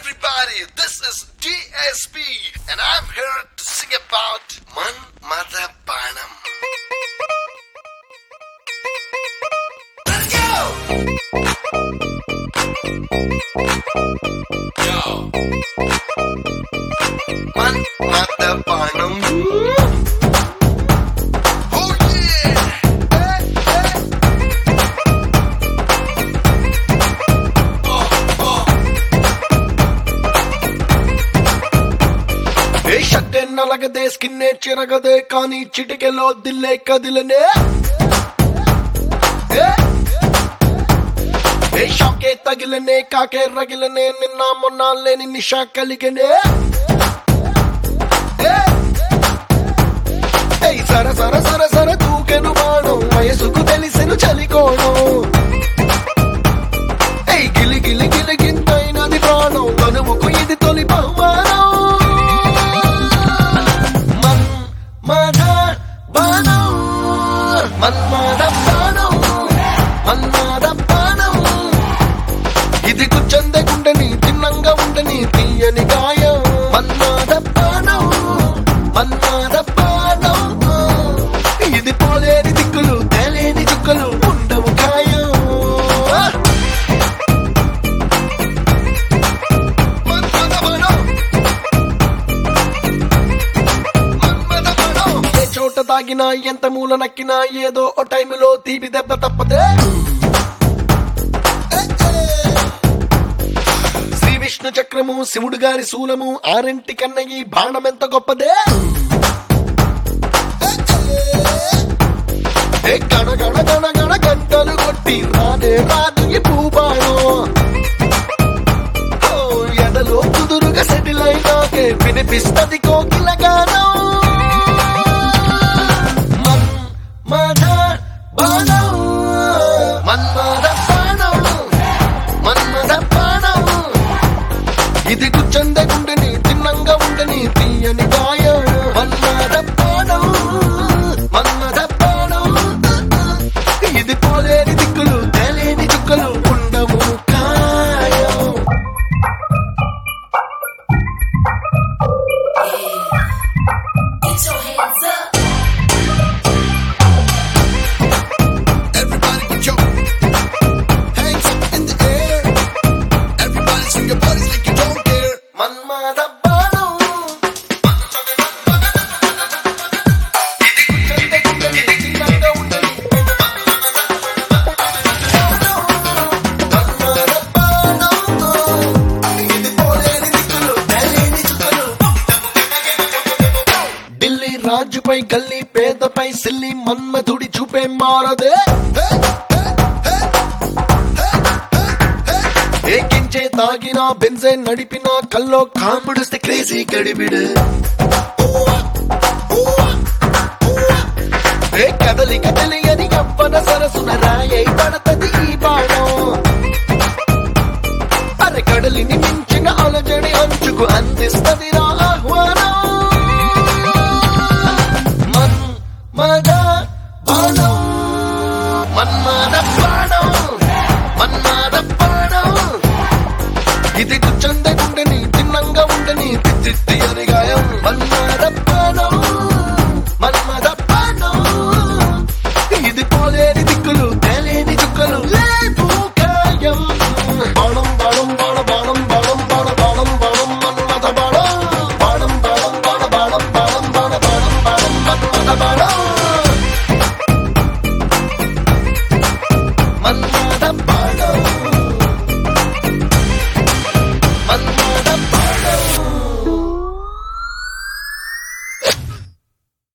everybody. This is DSP, and I'm here to sing about Man Mother Banam. Let's go! Yo! Man Mother Banam. Oh yeah! Hey, hey. ఏ షట్టే నలగదే స్కిన్నే చిరగదే కానీ చిటికెలో దిల్లే కదిలనే ఏ? ఏ షాకే తగిలనే కాకే రగిలనే నిన్న మొన్న లేని నిషా కలిగనే ఏ? ఏయ్ సర సర సర సర తూకెను బాణం వయసుకు తెలిసెను చలికోణం ఏయ్ గిలి గిలి గిలి గింతైనది ప్రాణం కనుముకు ఇది తొలి బహుమానం మన్ మద బాణం మన్మద బాణం మన్మద బాణం ఇది గుచ్చంద గుండెని తిన్నంగా ఉండని తీయని గాయం మన్మద బాణం మన్మద బాణం ఇది పోలేని దిక్కులు తేలేని చుక్కలు ఉండవు గాయం మన్మద బాణం ఏ చోట తాగినా ఎంత మూల నక్కినా ఏదో ఓ టైములో తీపి దెబ్బ తప్పదే శ్రీ విష్ణు చక్రము శివుడు గారి శూలము ఆరింటి కన్న ఈ బాణం ఎంత గొప్పదే ఏ గణ గణ గణ గణ గంటలు కొట్టి రానే రాదు ఈ భూబాణం ఓ ఎడలో కుదురుగా సెటిల్ అయినాకే వినిపిస్తది కోకిల గానం మన్ మద బాణం మన్మద బాణం మన్మద బాణం ఇది గుచ్చంద గుండెని తిన్నంగా ఉండని తీయని గాయం మన్మద బాణం మన్మద బాణం ఇది పోలేని దిక్కులు తేలేని చుక్కలు ఉండవు కాయం Get your hands up. Everybody put your hands up in the air. Everybody swing your bodies like you don't care. Manmadha బాణం. ఇది గుచ్చంత గుండెని తిన్నంగా ఉండని. మన్మద బాణం. ఇది పోలేని దిక్కులు, తేలేని చుక్కలు. ఢిల్లీ రాజుపై గల్లీ పేదపై సిల్లి మన్మధుడి చూపే మారదే ఏకించే తాగిన బెంజే నడిపిన కల్లో కాముడుస్తే క్రేజీ గడిబిడు ఏ కదలిక తెలియని అవ్వన సరసున రాయై పడతది ఈ బాణం అరే కడలిని మించిన అలజడి అంచుకు అందిస్తది రా ఆహ్వానం మన్ మద బాణం మన్మద బాణం మన్మద బాణం ఇది గుచ్చంద గుండెని తిన్నంగా ఉండని తిత్తి అని గాయం మన్మద బాణం మన్మద బాణం ఇది పోలేని దిక్కులు తేలేని చుక్కలు లేపు కాయం బాణం బాణం బాణ బాణం బాణం బాణ బాణం బాణం మన్మద బాణం బాణం బాణం బాణ బాణం బాణం బాణ బాణం బాణం మన్మద బాణం మన్మద